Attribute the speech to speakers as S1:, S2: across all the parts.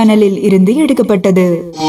S1: சேனலில் இருந்து எடுக்கப்பட்டது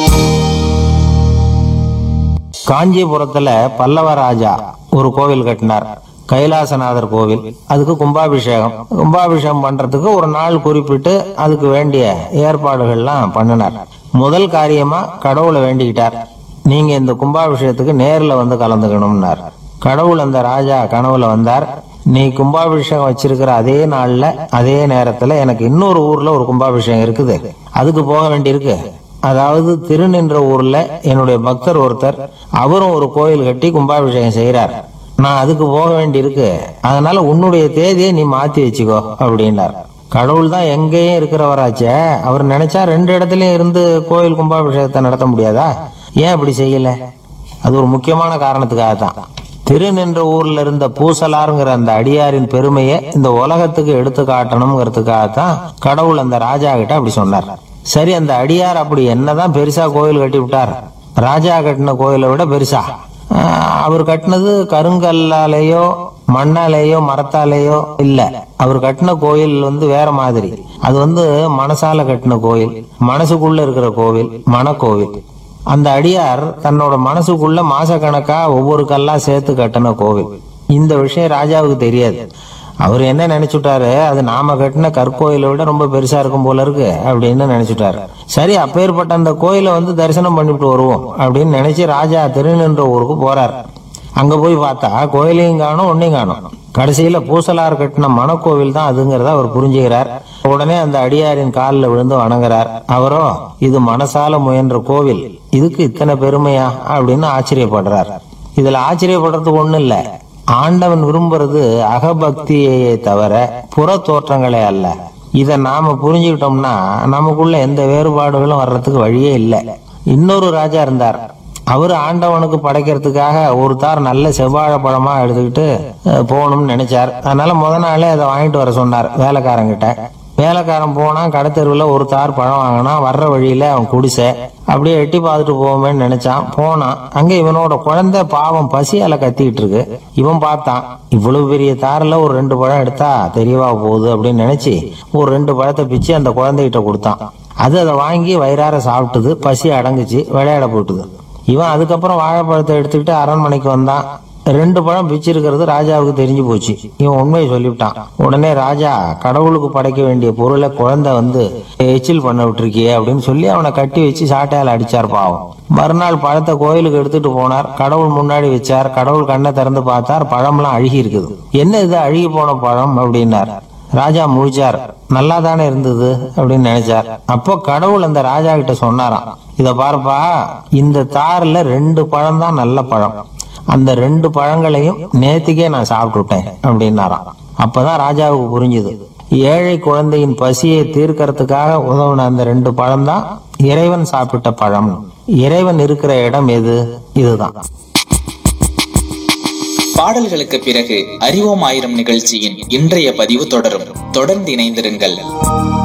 S2: காஞ்சிபுரத்துல பல்லவ ராஜா ஒரு கோவில் கட்டினார் கைலாசநாதர் கோவில் அதுக்கு கும்பாபிஷேகம் கும்பாபிஷேகம் பண்றதுக்கு ஒரு நாள் குறிப்பிட்டு அதுக்கு வேண்டிய ஏற்பாடுகள்லாம் பண்ணினார் முதல் காரியமா கடவுளை வேண்டிக்கிட்டார் நீங்க இந்த கும்பாபிஷேகத்துக்கு நேர்ல வந்து கலந்துக்கணும்னார் கடவுள் அந்த ராஜா கனவுல வந்தார் நீ கும்பாபிஷேகம் வச்சிருக்கிற அதே நாள்ல அதே நேரத்துல எனக்கு இன்னொரு ஊர்ல ஒரு கும்பாபிஷேகம் இருக்குது அதுக்கு போக வேண்டியிருக்கு அதாவது திருநின்ற ஊர்ல என்னுடைய பக்தர் ஒருத்தர் அவரும் ஒரு கோயில் கட்டி கும்பாபிஷேகம் செய்யறார் நான் அதுக்கு போக வேண்டியிருக்கு அதனால உன்னுடைய தேதியை நீ மாத்தி வச்சுக்கோ அப்படின்னார் கடவுள் தான் எங்கேயும் இருக்கிறவராச்சே அவர் நினைச்சா ரெண்டு இடத்துலயும் இருந்து கோயில் கும்பாபிஷேகத்தை நடத்த முடியாதா ஏன் அப்படி செய்யல அது ஒரு முக்கியமான காரணத்துக்காக தான் திருநின்ற ஊர்ல இருந்த பூசலாருங்கிற அந்த அடியாரின் பெருமையை இந்த உலகத்துக்கு எடுத்து காட்டணுங்கிறதுக்காக தான் கடவுள் அந்த ராஜா கிட்ட அப்படி சொன்னார் சரி அந்த அடியார் அப்படி என்னதான் பெருசா கோயில் கட்டி விட்டார் ராஜா கட்டின கோயிலை விட பெருசா ஆஹ் அவர் கட்டினது கருங்கல்லாலேயோ மண்ணாலேயோ மரத்தாலேயோ இல்ல அவர் கட்டின கோயில் வந்து வேற மாதிரி அது வந்து மனசால கட்டின கோயில் மனசுக்குள்ள இருக்கிற கோவில் மனக்கோவில் அந்த அடியார் தன்னோட மனசுக்குள்ள மாசக்கணக்கா ஒவ்வொரு கல்லா சேர்த்து கட்டின கோவில் இந்த விஷயம் ராஜாவுக்கு தெரியாது அவர் என்ன நினைச்சுட்டாரு அது நாம கட்டின கற்கோயிலை விட ரொம்ப பெருசா இருக்கும் போல இருக்கு அப்படின்னு நினைச்சுட்டாரு சரி அப்பேற்பட்ட அந்த கோயிலை வந்து தரிசனம் பண்ணிவிட்டு வருவோம் அப்படின்னு நினைச்சு ராஜா திருநின்ற ஊருக்கு போறார் அங்க போய் பார்த்தா கோயிலையும் காணும் ஒன்னையும் காணும் கடைசியில பூசலார் கட்டின மணக்கோவில் தான் அதுங்கிறத அவர் புரிஞ்சுக்கிறார் உடனே அந்த அடியாரின் காலில் விழுந்து வணங்குறார் அவரோ இது மனசால முயன்ற கோவில் இதுக்கு இத்தனை பெருமையா அப்படின்னு ஆச்சரியப்படுறார் இதுல ஆச்சரியப்படுறதுக்கு ஒண்ணும் இல்ல ஆண்டவன் விரும்புறது அகபக்தியையே தவிர புற தோற்றங்களே அல்ல இத நாம புரிஞ்சுக்கிட்டோம்னா நமக்குள்ள எந்த வேறுபாடுகளும் வர்றதுக்கு வழியே இல்லை இன்னொரு ராஜா இருந்தார் அவர் ஆண்டவனுக்கு படைக்கிறதுக்காக ஒரு தார் நல்ல செவ்வாழை பழமா எடுத்துக்கிட்டு அஹ், போகணும்னு நினைச்சார் அதனால முத நாளே அதை வாங்கிட்டு வர சொன்னார் வேலைக்காரங்கிட்ட வேலைக்காரன் போனா கடத்தெருவில் ஒரு தார் பழம் வாங்கினா வர்ற வழியில அவன் குடிசை அப்படியே எட்டி பார்த்துட்டு போவோமேன்னு நினைச்சான் போனான் அங்க இவனோட குழந்தை பாவம் பசியால கத்திக்கிட்டு இருக்கு இவன் பார்த்தான் இவ்வளவு பெரிய தாரில் ஒரு ரெண்டு பழம் எடுத்தா தெரியவா போகுது அப்படின்னு நினைச்சு ஒரு ரெண்டு பழத்தை பிச்சு அந்த குழந்தைகிட்ட கொடுத்தான் அது அதை வாங்கி வயிறார சாப்பிட்டது பசி அடங்குச்சு விளையாட போட்டுது இவன் அதுக்கப்புறம் வாழைப்பழத்தை எடுத்துக்கிட்டு அரண்மனைக்கு வந்தான் ரெண்டு பழம் பிச்சிருக்கிறது ராஜாவுக்கு தெரிஞ்சு போச்சு இவன் உண்மையை சொல்லிவிட்டான் உடனே ராஜா கடவுளுக்கு படைக்க வேண்டிய பொருளை குழந்தை வந்து எச்சில் பண்ண விட்டுருக்கியே அப்படின்னு சொல்லி அவனை கட்டி வச்சு சாட்டையால் அடிச்சார் பாவம் மறுநாள் பழத்தை கோயிலுக்கு எடுத்துட்டு போனார் கடவுள் முன்னாடி வச்சார் கடவுள் கண்ணை திறந்து பார்த்தார் பழம்லாம் அழுகி இருக்குது என்ன இது அழுகி போன பழம் அப்படின்னார் ராஜா முழிச்சார் நல்லா தானே இருந்தது அப்படின்னு நினைச்சார் அப்போ கடவுள் அந்த ராஜா கிட்ட சொன்னாராம் இத பாருப்பா இந்த தார்ல ரெண்டு பழம் தான் நல்ல பழம் அந்த ரெண்டு பழங்களையும் நேத்திக்கே நான் சாப்பிட்டுட்டேன் அப்படின்னாராம் அப்பதான் ராஜாவுக்கு புரிஞ்சுது ஏழை குழந்தையின் பசியை தீர்க்கறதுக்காக உதவுன அந்த ரெண்டு பழம் தான் இறைவன் சாப்பிட்ட பழம் இறைவன் இருக்கிற இடம் எது இதுதான்
S3: பாடல்களுக்கு பிறகு அறிவோம் ஆயிரம் நிகழ்ச்சியின் இன்றைய பதிவு தொடரும் தொடர்ந்து இணைந்திருங்கள்